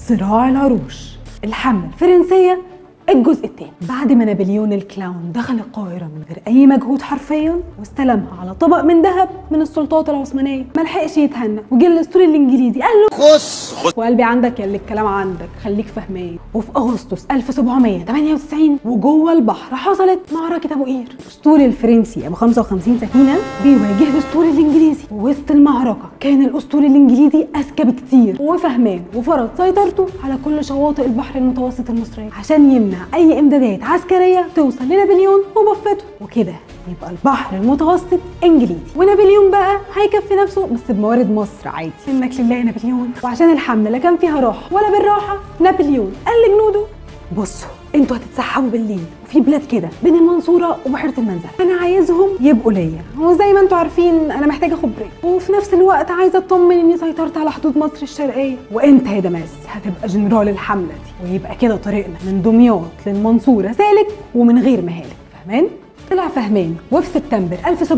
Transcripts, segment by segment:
صراع العروش الحملة الفرنسية الجزء الثاني بعد ما نابليون الكلاون دخل القاهرة من غير أي مجهود حرفيا واستلمها على طبق من ذهب من السلطات العثمانية ما لحقش يتهنى وجه الأسطول الإنجليزي قال له خش وقلبي عندك يا اللي الكلام عندك خليك فهمان وفي اغسطس 1798 وجوه البحر حصلت معركه ابو قير الاسطول الفرنسي ابو 55 سفينه بيواجه الاسطول الانجليزي ووسط المعركه كان الاسطول الانجليزي اذكى بكتير وفهمان وفرض سيطرته على كل شواطئ البحر المتوسط المصري عشان يمنع اي امدادات عسكريه توصل لنابليون وبفته وكده يبقى البحر المتوسط انجليزي ونابليون بقى هيكفي نفسه بس بموارد مصر عادي منك لله يا نابليون وعشان الحمله لا كان فيها راحه ولا بالراحه نابليون قال لجنوده بصوا انتوا هتتسحبوا بالليل وفي بلاد كده بين المنصوره وبحيره المنزل انا عايزهم يبقوا ليا وزي ما انتوا عارفين انا محتاجه اخد بريك وفي نفس الوقت عايزه اطمن اني سيطرت على حدود مصر الشرقيه وانت يا دماس هتبقى جنرال الحمله دي ويبقى كده طريقنا من دمياط للمنصوره سالك ومن غير مهالك فاهمان طلع فهمان وفي سبتمبر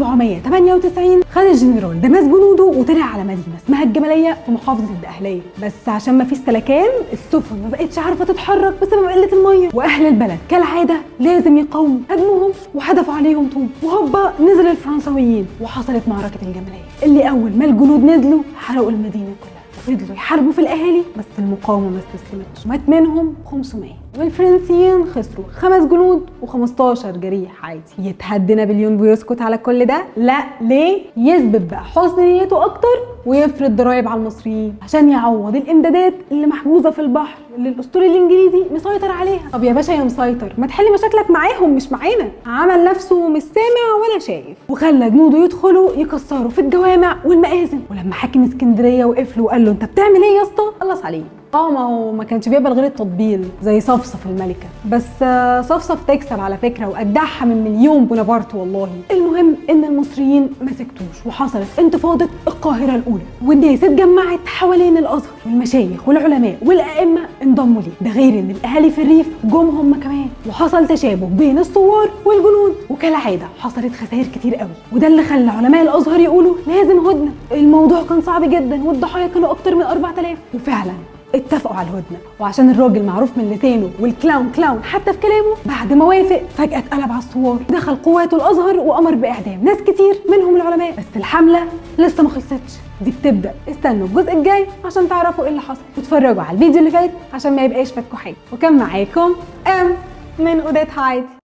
1798 خد الجنرال دماس جنوده وطلع على مدينه اسمها الجماليه في محافظه الدقهليه بس عشان ما فيش سلكان السفن ما بقتش عارفه تتحرك بسبب قله الميه واهل البلد كالعاده لازم يقاوموا هجموهم وحدفوا عليهم طوب وهوبا نزل الفرنساويين وحصلت معركه الجماليه اللي اول ما الجنود نزلوا حرقوا المدينه كلها فضلوا يحاربوا في الاهالي بس المقاومه ما استسلمتش مات منهم 500 والفرنسيين خسروا خمس جنود و15 جريح عادي يتهدى نابليون ويسكت على كل ده لا ليه يثبت بقى حسن نيته اكتر ويفرض ضرائب على المصريين عشان يعوض الامدادات اللي محجوزه في البحر اللي الاسطول الانجليزي مسيطر عليها طب يا باشا يا مسيطر ما تحل مشاكلك معاهم مش معانا عمل نفسه مش سامع ولا شايف وخلى جنوده يدخلوا يكسروا في الجوامع والمآذن ولما حاكم اسكندريه وقف له وقال له انت بتعمل ايه يا اسطى خلص عليه اه ما هو ما كانش بيقبل غير التطبيل زي صفصف الملكه بس آه، صفصف تكسب على فكره واجدعها من مليون بونابرت والله المهم ان المصريين ما سكتوش وحصلت انتفاضه القاهره الاولى والناس اتجمعت حوالين الازهر والمشايخ والعلماء والائمه انضموا ليه ده غير ان الاهالي في الريف جم هم كمان وحصل تشابه بين الثوار والجنود وكالعاده حصلت خسائر كتير قوي وده اللي خلى علماء الازهر يقولوا لازم هدنه الموضوع كان صعب جدا والضحايا كانوا اكتر من 4000 وفعلا اتفقوا على الهدنه وعشان الراجل معروف من لسانه والكلاون كلاون حتى في كلامه بعد ما وافق فجاه اتقلب على الثوار دخل قواته الازهر وامر باعدام ناس كتير منهم العلماء بس الحمله لسه ما خلصتش دي بتبدا استنوا الجزء الجاي عشان تعرفوا ايه اللي حصل واتفرجوا على الفيديو اللي فات عشان ما يبقاش فاتكم حاجه وكان معاكم ام من اودات هايدي